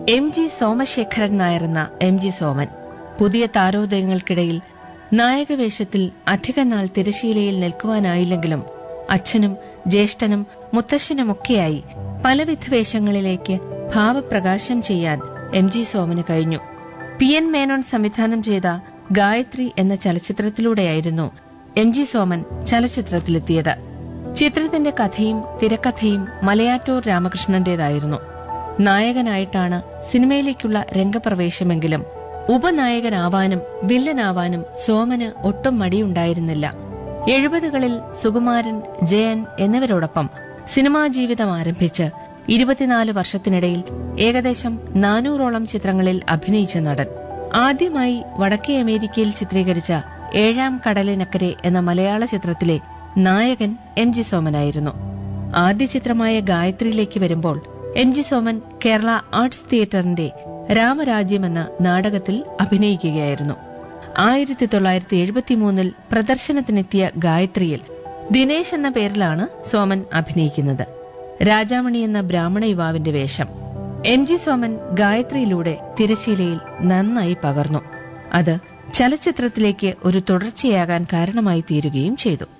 M G Somashekharan നായരെന്ന M G Soman പുതിയ താരോദയങ്ങൾക്കിടയിൽ നായകവേഷത്തിൽ അധികനാൾ തിരശീലയിൽ നിൽക്കുവാനായില്ലെങ്കിലും അച്ഛനും ജ്യേഷ്ഠനും മുത്തശ്ശനുമൊക്കെയായി പലവിധ വേഷങ്ങളിലേക്ക് ഭാവപ്രകാശം ചെയ്യാൻ എം ജി സോമന് കഴിഞ്ഞു പി എൻ മേനോൻ സംവിധാനം ചെയ്ത ഗായത്രി എന്ന ചലച്ചിത്രത്തിലൂടെയായിരുന്നു എം ജി സോമൻ ചലച്ചിത്രത്തിലെത്തിയത് ചിത്രത്തിന്റെ കഥയും തിരക്കഥയും മലയാറ്റൂർ രാമകൃഷ്ണന്റേതായിരുന്നു നായകനായിട്ടാണ് സിനിമയിലേക്കുള്ള രംഗപ്രവേശമെങ്കിലും ഉപനായകനാവാനും വില്ലനാവാനും സോമന് ഒട്ടും മടിയുണ്ടായിരുന്നില്ല എഴുപതുകളിൽ സുകുമാരൻ ജയൻ എന്നിവരോടൊപ്പം സിനിമാ ജീവിതം ആരംഭിച്ച് ഇരുപത്തിനാല് വർഷത്തിനിടയിൽ ഏകദേശം നാനൂറോളം ചിത്രങ്ങളിൽ അഭിനയിച്ച നടൻ ആദ്യമായി വടക്കേ അമേരിക്കയിൽ ചിത്രീകരിച്ച ഏഴാം കടലിനക്കരെ എന്ന മലയാള ചിത്രത്തിലെ നായകൻ എം ജി സോമനായിരുന്നു ആദ്യ ചിത്രമായ ഗായത്രിയിലേക്ക് വരുമ്പോൾ M G Soman Kerala arts തിയേറ്ററിന്റെ രാമരാജ്യം എന്ന നാടകത്തിൽ അഭിനയിക്കുകയായിരുന്നു ആയിരത്തി തൊള്ളായിരത്തി എഴുപത്തിമൂന്നിൽ പ്രദർശനത്തിനെത്തിയ ഗായത്രിയിൽ ദിനേശ് എന്ന പേരിലാണ് സോമൻ അഭിനയിക്കുന്നത് രാജാമണി എന്ന ബ്രാഹ്മണ യുവാവിന്റെ വേഷം എം ജി സോമൻ ഗായത്രിയിലൂടെ തിരശീലയിൽ നന്നായി പകർന്നു അത് ചലച്ചിത്രത്തിലേക്ക് ഒരു തുടർച്ചയാകാൻ കാരണമായി തീരുകയും ചെയ്തു